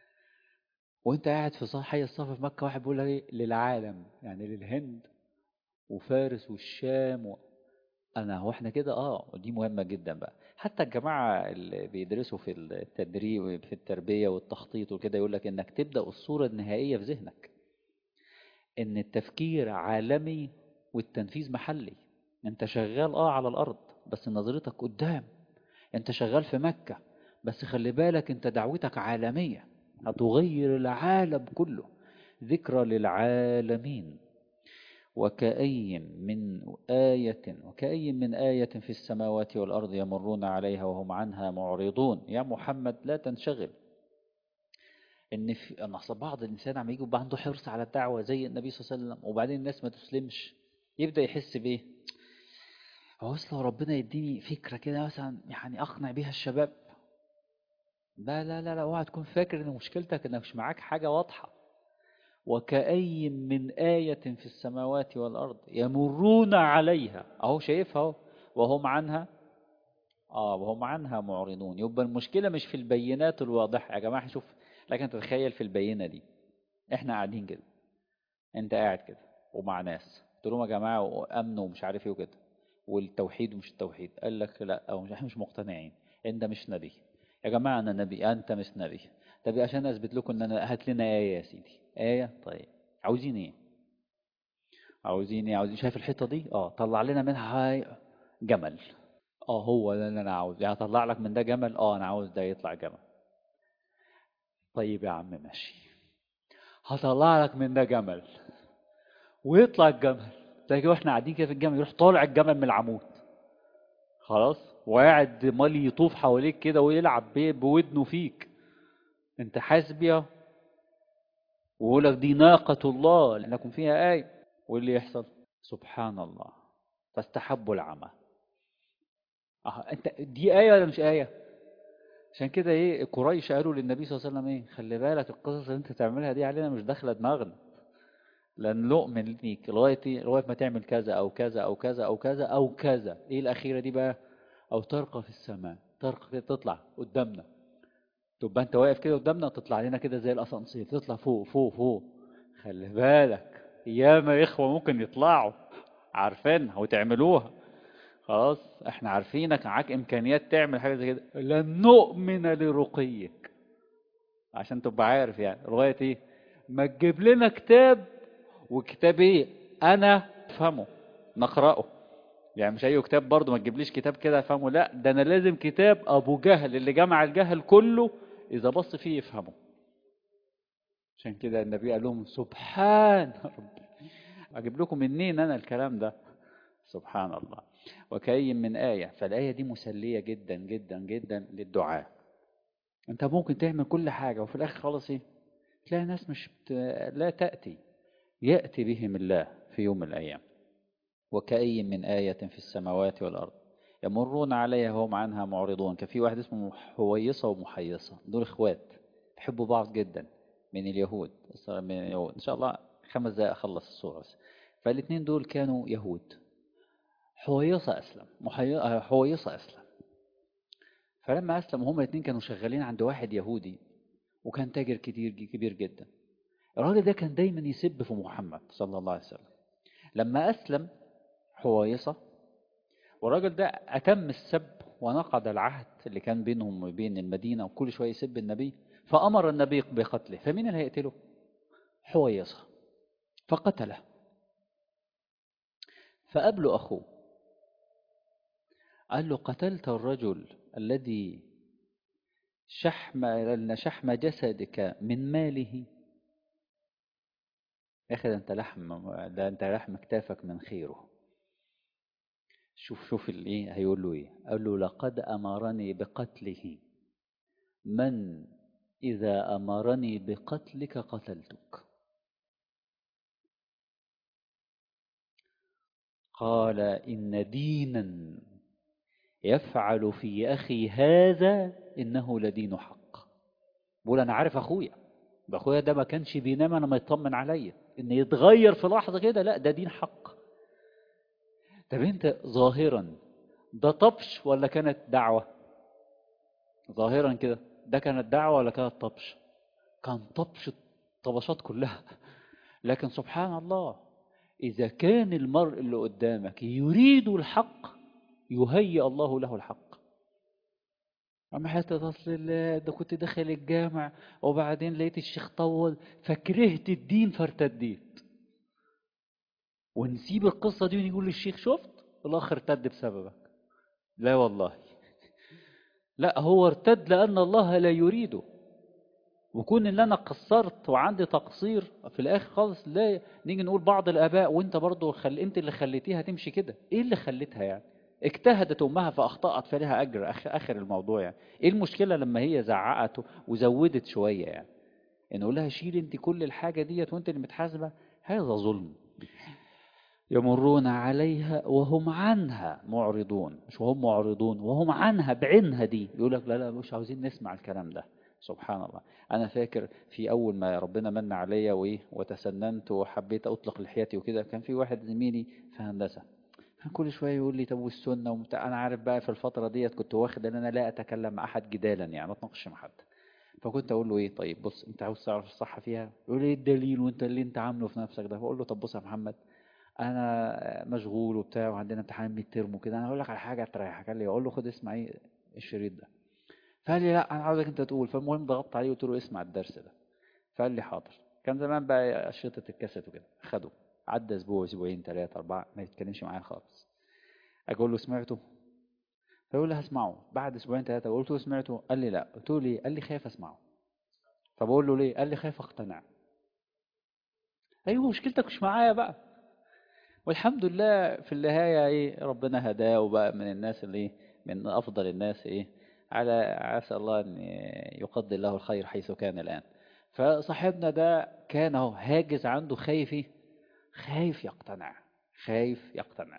وانت قاعد في حي الصفا في مكة واحد بيقول لك ايه للعالم يعني للهند وفارس والشام و... انا هو احنا كده اه ودي مهمة جدا بقى حتى الجماعة اللي بيدرسوا في التدريب في التربية والتخطيط وكده يقول لك انك تبدأ الصورة النهائية في ذهنك ان التفكير عالمي والتنفيذ محلي انت شغال اه على الارض بس نظرتك قدام انت شغال في مكة بس خلي بالك انت دعوتك عالمية هتغير العالم كله ذكرى للعالمين وكأي من آية وكأي من آية في السماوات والأرض يمرون عليها وهم عنها معرضون يا محمد لا تنشغل ان في ان اصل بعض الانسان عم يجي يبقى عنده حرص على الدعوه زي النبي صلى الله عليه وسلم وبعدين الناس ما تسلمش يبدا يحس بايه هو اصل ربنا يديني فكره كده مثلا يعني اقنع بيها الشباب لا لا لا لا اوعى تكون فاكر ان مشكلتك انك مش معاك حاجه واضحه وكأي من آية في السماوات والأرض يمرون عليها أهو شايفها أهو وهم عنها آه وهم عنها معرضون يبقى المشكلة مش في البينات الواضحة يا جماعة شوف لكن تتخيل في البينة دي احنا قاعدين كده انت قاعد كده ومع ناس قلت لهم يا جماعة وامن ومش عارف ايه وكده والتوحيد ومش التوحيد قال لك لا او مش احنا مش مقتنعين انت مش نبي يا جماعة انا نبي انت مش نبي طب عشان اثبت لكم ان انا هات لنا ايه يا سيدي ايه طيب عاوزين ايه عاوزين ايه عاوزين شايف الحيطة دي اه طلع لنا منها جمل اه هو ده اللي انا عاوز يعني هطلع لك من ده جمل اه انا عاوز ده يطلع جمل طيب يا عم ماشي هطلع لك من ده جمل ويطلع الجمل تلاقي واحنا قاعدين كده في الجمل يروح طالع الجمل من العمود خلاص وقاعد مالي يطوف حواليك كده ويلعب بيه بودنه فيك انت حاسس بيها ويقول لك دي ناقة الله لأنكم فيها آية واللي يحصل سبحان الله فاستحبوا العمى اه انت دي آية ولا مش آية عشان كده ايه قريش قالوا للنبي صلى الله عليه وسلم ايه خلي بالك القصص اللي انت تعملها دي علينا مش داخله دماغنا لن نؤمن ليك لغايه لغايه ما تعمل كذا او كذا او كذا او كذا او كذا ايه الاخيره دي بقى او ترقى في السماء ترقى كده تطلع قدامنا تبقى انت واقف كده قدامنا وتطلع لنا كده زي الاسانسير تطلع فوق فوق فوق خلي بالك ياما اخوه ممكن يطلعوا عارفينها وتعملوها خلاص احنا عارفينك معاك امكانيات تعمل حاجه زي كده لن نؤمن لرقيك عشان تبقى عارف يعني لغايه ايه ما تجيب لنا كتاب وكتاب ايه انا افهمه نقراه يعني مش اي كتاب برضه ما تجيبليش كتاب كده افهمه لا ده انا لازم كتاب ابو جهل اللي جمع الجهل كله اذا بص فيه يفهمه عشان كده النبي قال لهم سبحان ربي اجيب لكم منين انا الكلام ده سبحان الله وكأي من آية فالآية دي مسلية جدا جدا جدا للدعاء انت ممكن تعمل كل حاجة وفي الآخر خلاص ايه تلاقي ناس مش بت... لا تأتي يأتي بهم الله في يوم من الأيام وكأي من آية في السماوات والأرض يمرون عليها وهم عنها معرضون كان في واحد اسمه حويصة ومحيصة دول اخوات بيحبوا بعض جدا من اليهود من اليهود ان شاء الله خمس دقائق اخلص الصورة بس فالاثنين دول كانوا يهود حويصة أسلم محي... حويصة أسلم فلما أسلم هما الاثنين كانوا شغالين عند واحد يهودي وكان تاجر كتير كبير جدا الراجل ده كان دايما يسب في محمد صلى الله عليه وسلم لما أسلم حويصة والراجل ده أتم السب ونقض العهد اللي كان بينهم وبين المدينة وكل شوية يسب النبي فأمر النبي بقتله فمين اللي هيقتله حويصة فقتله فقابله أخوه قال له قتلت الرجل الذي شحم شحم جسدك من ماله يا اخي ده انت لحم ده انت لحم كتافك من خيره شوف شوف الايه هيقول له ايه قال له لقد امرني بقتله من اذا امرني بقتلك قتلتك قال ان دينا يفعل في أخي هذا إنه لدين حق بقول أنا عارف أخويا ده أخويا ده ما كانش بينام أنا ما يطمن عليا إن يتغير في لحظة كده لا ده دين حق طب أنت ظاهرا ده طبش ولا كانت دعوة ظاهرا كده ده كانت دعوة ولا كانت طبش كان طبش الطبشات كلها لكن سبحان الله إذا كان المرء اللي قدامك يريد الحق يهيئ الله له الحق أما حتى تصل ده كنت داخل الجامع وبعدين لقيت الشيخ طول فكرهت الدين فارتديت ونسيب القصة دي ونقول للشيخ شفت الأخ ارتد بسببك لا والله لا هو ارتد لأن الله لا يريده وكون ان انا قصرت وعندي تقصير في الاخر خالص لا نيجي نقول بعض الاباء وانت برضه خل... انت اللي خليتيها تمشي كده ايه اللي خليتها يعني اجتهدت امها فاخطات فلها اجر اخر الموضوع يعني ايه المشكله لما هي زعقت وزودت شويه يعني ان نقول لها شيل انت كل الحاجه ديت وانت اللي متحاسبه هذا ظلم يمرون عليها وهم عنها معرضون مش وهم معرضون وهم عنها بعينها دي يقول لك لا لا مش عاوزين نسمع الكلام ده سبحان الله أنا فاكر في أول ما ربنا من عليا وإيه وتسننت وحبيت أطلق لحيتي وكده كان في واحد زميلي في هندسة كان كل شوية يقول لي طب والسنة ومتاع أنا عارف بقى في الفترة ديت كنت واخد إن أنا لا أتكلم مع أحد جدالا يعني ما أتناقش مع حد فكنت أقول له إيه طيب بص أنت عاوز تعرف الصح فيها يقول لي إيه الدليل وأنت اللي أنت عامله في نفسك ده فأقول له طب بص يا محمد أنا مشغول وبتاع وعندنا امتحان ميد ترم وكده أنا هقول لك على حاجة تريحك قال لي أقول له خد اسمع إيه الشريط ده فقال لي لا انا عاوزك انت تقول فالمهم ضغطت عليه وقلت له اسمع الدرس ده فقال لي حاضر كان زمان بقى اشرطه الكاسيت وكده خده عدى اسبوع اسبوعين ثلاثه اربعه ما يتكلمش معايا خالص اقول له سمعته فيقول لي هسمعه بعد اسبوعين ثلاثه قلت له سمعته قال لي لا قلت له ليه قال لي خايف اسمعه فبقول له ليه قال لي خايف اقتنع ايوه مشكلتك مش معايا بقى والحمد لله في النهايه ايه ربنا هداه وبقى من الناس اللي إيه من افضل الناس ايه على عسى الله ان يقدر له الخير حيث كان الان فصاحبنا ده كان اهو هاجز عنده خايف ايه خايف يقتنع خايف يقتنع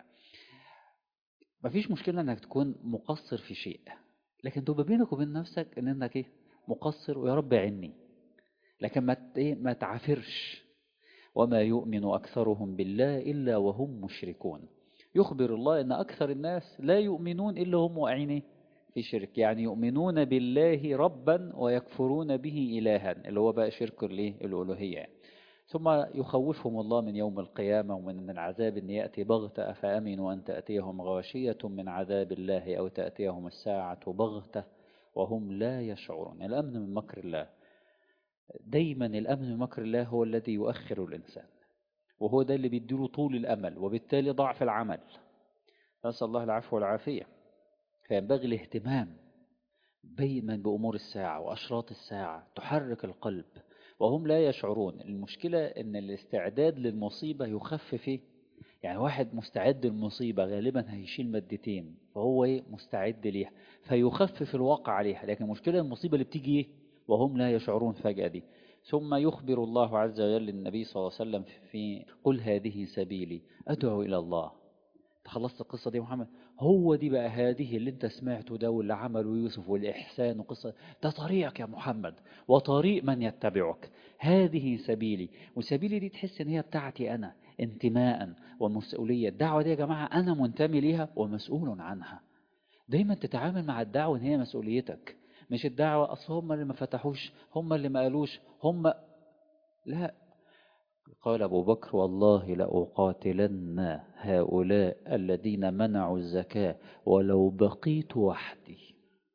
مفيش مشكلة انك تكون مقصر في شيء لكن تبقى بينك وبين نفسك ان انك ايه مقصر ويا رب عني لكن ما ايه ما تعافرش وما يؤمن اكثرهم بالله الا وهم مشركون يخبر الله ان اكثر الناس لا يؤمنون الا هم واقعين في شرك يعني يؤمنون بالله ربا ويكفرون به الها اللي هو بقى شرك الايه الالوهيه يعني. ثم يخوفهم الله من يوم القيامة ومن العذاب أن يأتي بغتة أفأمنوا أن تأتيهم غاشية من عذاب الله أو تأتيهم الساعة بغتة وهم لا يشعرون الأمن من مكر الله دايما الأمن من مكر الله هو الذي يؤخر الإنسان وهو ده اللي بيديله طول الأمل وبالتالي ضعف العمل نسأل الله العفو والعافية فينبغي الاهتمام دايما بأمور الساعة وأشراط الساعة تحرك القلب وهم لا يشعرون المشكلة ان الاستعداد للمصيبة يخفف ايه يعني واحد مستعد للمصيبة غالبا هيشيل مادتين فهو ايه مستعد ليها فيخفف الواقع عليها لكن المشكلة المصيبة اللي بتيجي ايه وهم لا يشعرون فجأة دي ثم يخبر الله عز وجل النبي صلى الله عليه وسلم في قل هذه سبيلي أدعو إلى الله خلصت القصة دي يا محمد هو دي بقى هذه اللي انت سمعته ده واللي عمله يوسف والإحسان وقصة ده طريقك يا محمد وطريق من يتبعك هذه سبيلي وسبيلي دي تحس ان هي بتاعتي أنا انتماء ومسؤولية الدعوة دي يا جماعة أنا منتمي ليها ومسؤول عنها دايما تتعامل مع الدعوة ان هي مسؤوليتك مش الدعوة أصل هم اللي ما فتحوش هم اللي ما قالوش هم لا قال أبو بكر والله لأقاتلن هؤلاء الذين منعوا الزكاة ولو بقيت وحدي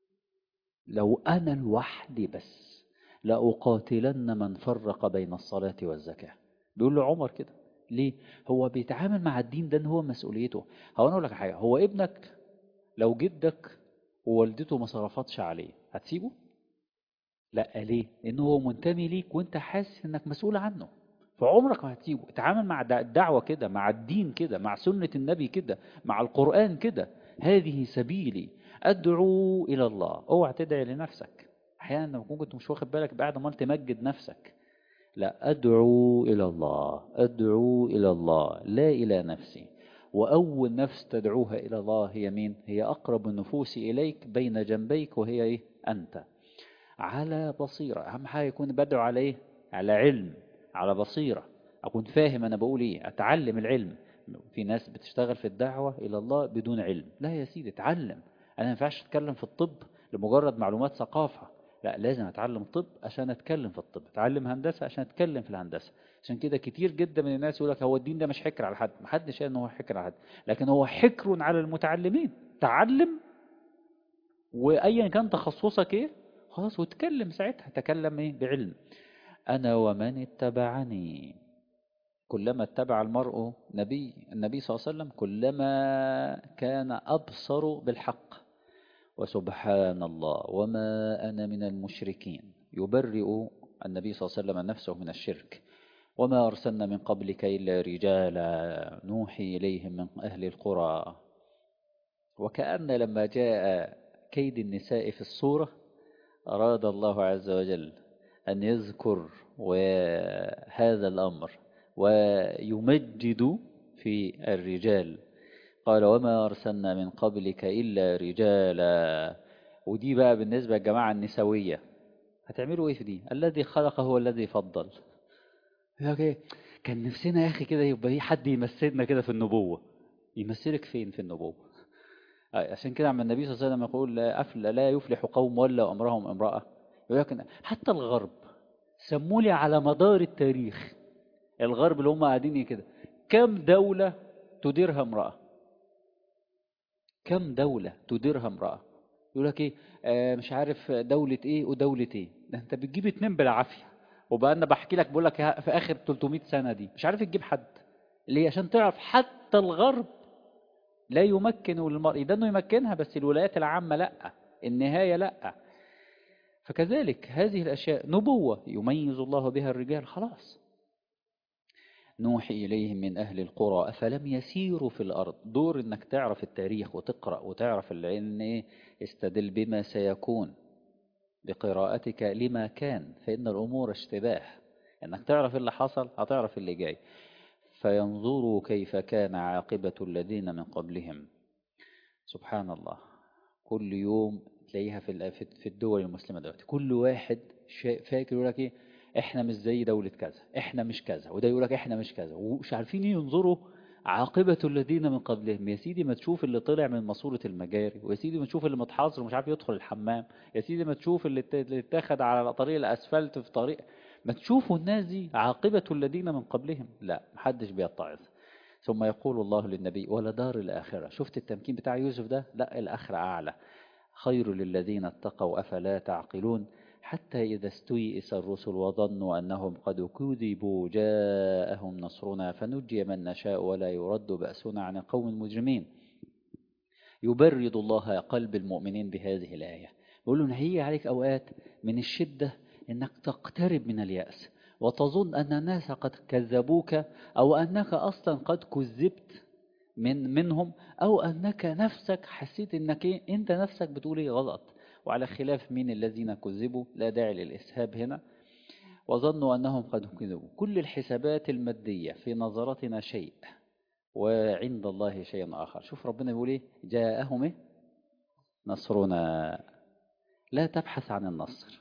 لو أنا لوحدي بس لأقاتلن من فرق بين الصلاة والزكاة بيقول له عمر كده ليه هو بيتعامل مع الدين ده ان هو مسؤوليته هو انا اقول لك حاجه هو ابنك لو جدك ووالدته ما صرفتش عليه هتسيبه لا ليه لانه هو منتمي ليك وانت حاسس انك مسؤول عنه فعمرك ما هتسيبه اتعامل مع الدعوة كده مع الدين كده مع سنة النبي كده مع القرآن كده هذه سبيلي أدعو إلى الله اوعى تدعي لنفسك أحيانا لما كنت مش واخد بالك بعد ما تمجد نفسك لا أدعو إلى الله أدعو إلى الله لا إلى نفسي وأول نفس تدعوها إلى الله هي مين هي أقرب النفوس إليك بين جنبيك وهي إيه أنت على بصيرة أهم حاجة يكون بدعو على إيه على علم على بصيرة أكون فاهم أنا بقول إيه أتعلم العلم في ناس بتشتغل في الدعوة إلى الله بدون علم لا يا سيدي اتعلم أنا ما ينفعش أتكلم في الطب لمجرد معلومات ثقافة لا لازم أتعلم طب عشان أتكلم في الطب أتعلم هندسة عشان أتكلم في الهندسة عشان كده كتير جدا من الناس يقول لك هو الدين ده مش حكر على حد ما حدش قال إن هو حكر على حد لكن هو حكر على المتعلمين تعلم وأيا كان تخصصك إيه خلاص وتكلم ساعتها تكلم إيه بعلم أنا ومن اتبعني كلما اتبع المرء نبي النبي صلى الله عليه وسلم كلما كان أبصر بالحق وسبحان الله وما أنا من المشركين يبرئ النبي صلى الله عليه وسلم نفسه من الشرك وما أرسلنا من قبلك إلا رجالا نوحي إليهم من أهل القرى وكأن لما جاء كيد النساء في الصورة أراد الله عز وجل أن يذكر هذا الأمر ويمجد في الرجال قال وما أرسلنا من قبلك إلا رجالا ودي بقى بالنسبة للجماعة النسوية هتعملوا ايه في دي الذي خلق هو الذي فضل كان نفسنا يا أخي كده يبقى حد يمثلنا كده في النبوة يمثلك فين في النبوة عشان كده عم النبي صلى الله عليه وسلم يقول لا, أفل لا يفلح قوم ولا أمرهم امرأة ولكن حتى الغرب سموا لي على مدار التاريخ الغرب اللي هم قاعدين كده كم دولة تديرها امرأة كم دولة تديرها امرأة يقول لك ايه آه مش عارف دولة ايه ودولة ايه ده انت بتجيب اتنين بالعافية وبقى انا بحكي لك بقول لك في اخر 300 سنة دي مش عارف تجيب حد ليه عشان تعرف حتى الغرب لا يمكن للمرء ده انه يمكنها بس الولايات العامة لا النهاية لا فكذلك هذه الأشياء نبوة يميز الله بها الرجال خلاص نوحي إليهم من أهل القرى أفلم يسيروا في الأرض دور إنك تعرف التاريخ وتقرأ وتعرف لأن إيه استدل بما سيكون بقراءتك لما كان فإن الأمور اشتباه إنك تعرف اللي حصل هتعرف اللي جاي فينظروا كيف كان عاقبة الذين من قبلهم سبحان الله كل يوم تلاقيها في في الدول المسلمة دلوقتي كل واحد فاكر يقول لك ايه احنا مش زي دولة كذا احنا مش كذا وده يقول لك احنا مش كذا ومش عارفين ينظروا عاقبة الذين من قبلهم يا سيدي ما تشوف اللي طلع من ماسورة المجاري ويا سيدي ما تشوف اللي متحاصر ومش عارف يدخل الحمام يا سيدي ما تشوف اللي اتاخد على طريق الاسفلت في طريق ما تشوفوا الناس دي عاقبة الذين من قبلهم لا محدش بيتعظ ثم يقول الله للنبي ولا دار الآخرة شفت التمكين بتاع يوسف ده لا الآخرة أعلى خير للذين اتقوا أفلا تعقلون حتى إذا استيئس الرسل وظنوا أنهم قد كذبوا جاءهم نصرنا فنجي من نشاء ولا يرد بأسنا عن القوم المجرمين يبرد الله قلب المؤمنين بهذه الآية يقول له هي عليك أوقات من الشدة أنك تقترب من اليأس وتظن أن الناس قد كذبوك أو أنك أصلا قد كذبت من منهم أو أنك نفسك حسيت أنك إيه؟ أنت نفسك بتقول إيه غلط وعلى خلاف مين الذين كذبوا لا داعي للإسهاب هنا وظنوا أنهم قد كذبوا كل الحسابات المادية في نظرتنا شيء وعند الله شيء آخر شوف ربنا يقول إيه جاءهم إيه نصرنا لا تبحث عن النصر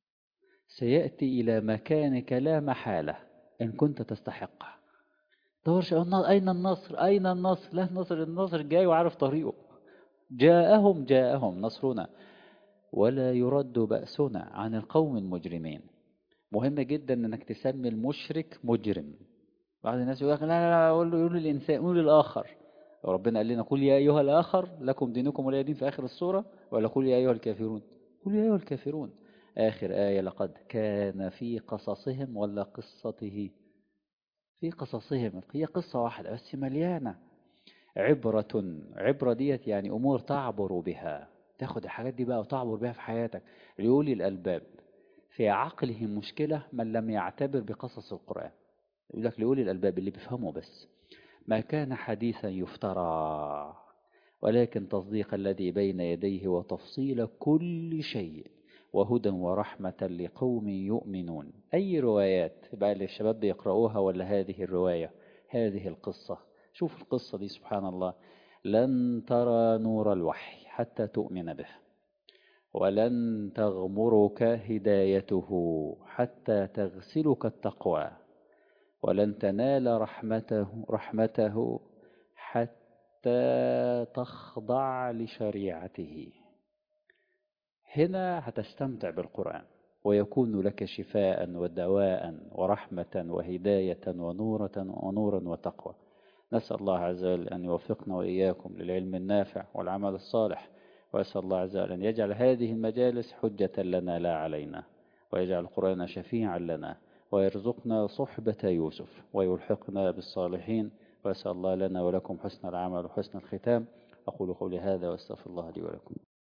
سيأتي إلى مكانك لا محالة إن كنت تستحقه دورش أين النصر أين النصر لا نصر النصر جاي وعارف طريقه جاءهم جاءهم نصرنا ولا يرد بأسنا عن القوم المجرمين مهم جدا انك تسمي المشرك مجرم بعض الناس يقول لك لا لا لا قول له يقول للإنسان قول للآخر ربنا قال لنا قل يا أيها الآخر لكم دينكم ولا دين في آخر السورة ولا قل يا أيها الكافرون قل يا أيها الكافرون آخر آية لقد كان في قصصهم ولا قصته في قصصهم هي قصة واحدة بس مليانة عبرة عبرة ديت يعني أمور تعبر بها تاخد الحاجات دي بقى وتعبر بها في حياتك ليولي الألباب في عقله مشكلة من لم يعتبر بقصص القرآن يقول لك ليولي الألباب اللي بيفهمه بس ما كان حديثا يفترى ولكن تصديق الذي بين يديه وتفصيل كل شيء وهدى ورحمة لقوم يؤمنون أي روايات بقى اللي الشباب بيقرأوها ولا هذه الرواية هذه القصة شوف القصة دي سبحان الله لن ترى نور الوحي حتى تؤمن به ولن تغمرك هدايته حتى تغسلك التقوى ولن تنال رحمته رحمته حتى تخضع لشريعته هنا هتستمتع بالقرآن ويكون لك شفاء ودواء ورحمة وهداية ونورة ونورا وتقوى نسأل الله عز وجل أن يوفقنا وإياكم للعلم النافع والعمل الصالح وأسأل الله عز وجل أن يجعل هذه المجالس حجة لنا لا علينا ويجعل القرآن شفيعا لنا ويرزقنا صحبة يوسف ويلحقنا بالصالحين وأسأل الله لنا ولكم حسن العمل وحسن الختام أقول قولي هذا وأستغفر الله لي ولكم